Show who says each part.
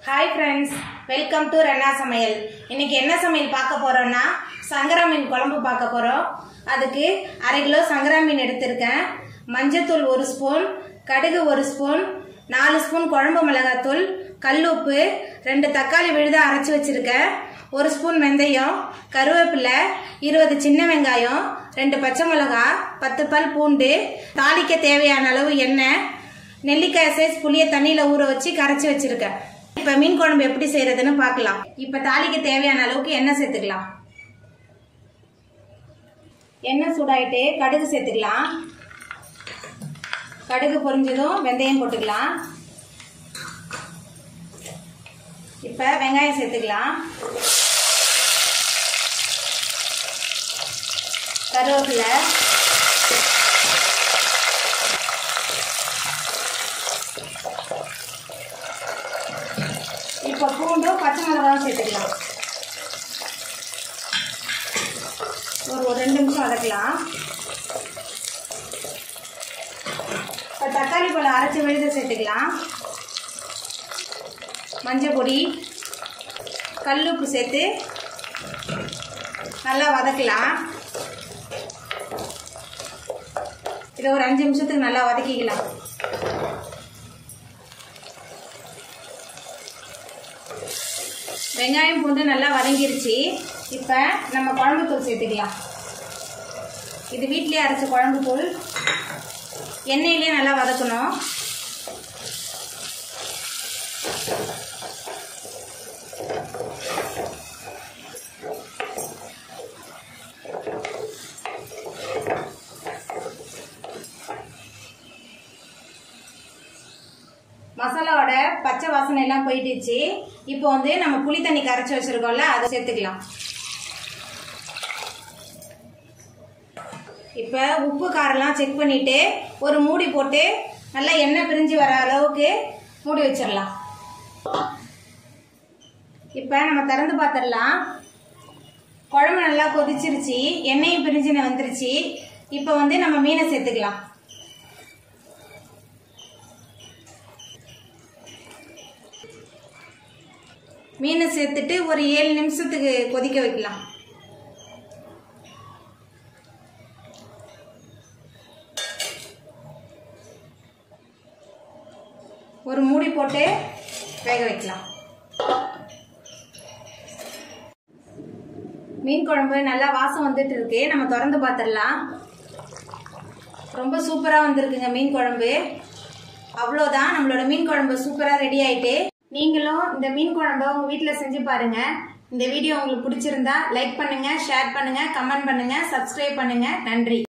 Speaker 1: hi friends welcome to Renna சமையல் இன்னைக்கு என்ன சமையல் பார்க்க போறோம்னா சங்கரா மீன் குழம்பு பார்க்க போறோம் அதுக்கு அரை கிலோ சங்கரா மீன் எடுத்திருக்கேன் மஞ்சத்தூள் ஒரு ஸ்பூன் கடுகு ஒரு ஸ்பூன் நாலு ஸ்பூன் குழம்பு மிளகாத்தூள் கல்லுப்பு ரெண்டு தக்காளி விழுத அரைச்சி வச்சிருக்கேன் ஒரு ஸ்பூன் வெந்தயம் கருவேப்பிலை இருபது சின்ன வெங்காயம் ரெண்டு பச்சை மிளகா பத்து பல் பூண்டு தாளிக்க தேவையான அளவு எண்ணெய் நெல்லிக்காய் சைஸ் புளிய தண்ணியில ஊற வச்சு கரைச்சி வச்சிருக்கேன் இப்ப மீன் குழம்பு எப்படி செய்யறதுன்னு பார்க்கலாம் இப்ப தாளிக்க தேவையான அளவுக்கு எண்ணெய் சேர்த்துக்கலாம் எண்ணெய் சூடாயிட்டு கடுகு சேர்த்துக்கலாம் கடுகு பொரிஞ்சதும் வெந்தயம் போட்டுக்கலாம் இப்ப வெங்காயம் சேர்த்துக்கலாம் கருவேப்பிலை இப்போ பூண்டும் பச்சை மிளகாவும் சேர்த்துக்கலாம் ஒரு ஒரு ரெண்டு நிமிஷம் வதக்கலாம் இப்போ தக்காளி பழம் அரைச்சி விழுத சேர்த்துக்கலாம் மஞ்சள் பொடி கல்லுப்பு சேர்த்து நல்லா வதக்கலாம் இதை ஒரு அஞ்சு நிமிஷத்துக்கு நல்லா வதக்கிக்கலாம் வெங்காயம் பூண்டு நல்லா வதங்கிருச்சு இப்போ நம்ம குழம்பு தூள் சேர்த்துக்கலாம் இது வீட்லயே அரைச்ச குழம்பு தூள் எண்ணெயிலே நல்லா வதக்கணும் மசாலாவோட பச்சை வாசனை எல்லாம் போயிட்டுச்சு இப்போ வந்து நம்ம புளி தண்ணி கரைச்சி வச்சிருக்கோம்ல அதை சேர்த்துக்கலாம் இப்போ உப்பு காரெல்லாம் செக் பண்ணிட்டு ஒரு மூடி போட்டு நல்லா எண்ணெய் பிரிஞ்சு வர அளவுக்கு மூடி வச்சிடலாம் இப்போ நம்ம திறந்து பார்த்துடலாம் குழம்பு நல்லா கொதிச்சிருச்சு எண்ணெயும் பிரிஞ்சுன்னு வந்துருச்சு இப்போ வந்து நம்ம மீனை சேர்த்துக்கலாம் மீனை சேர்த்துட்டு ஒரு ஏழு நிமிஷத்துக்கு கொதிக்க வைக்கலாம் ஒரு மூடி போட்டு வேக வைக்கலாம் மீன் குழம்பு நல்லா வாசம் வந்துட்டு இருக்கு நம்ம திறந்து பார்த்துடலாம் ரொம்ப சூப்பராக வந்திருக்குங்க மீன் குழம்பு அவ்வளோதான் நம்மளோட மீன் குழம்பு சூப்பராக ரெடி ஆயிட்டு நீங்களும் இந்த மீன் குழம்ப உங்க வீட்டில் செஞ்சு பாருங்க இந்த வீடியோ உங்களுக்கு பிடிச்சிருந்தா லைக் பண்ணுங்க ஷேர் பண்ணுங்க கமெண்ட் பண்ணுங்க சப்ஸ்கிரைப் பண்ணுங்க நன்றி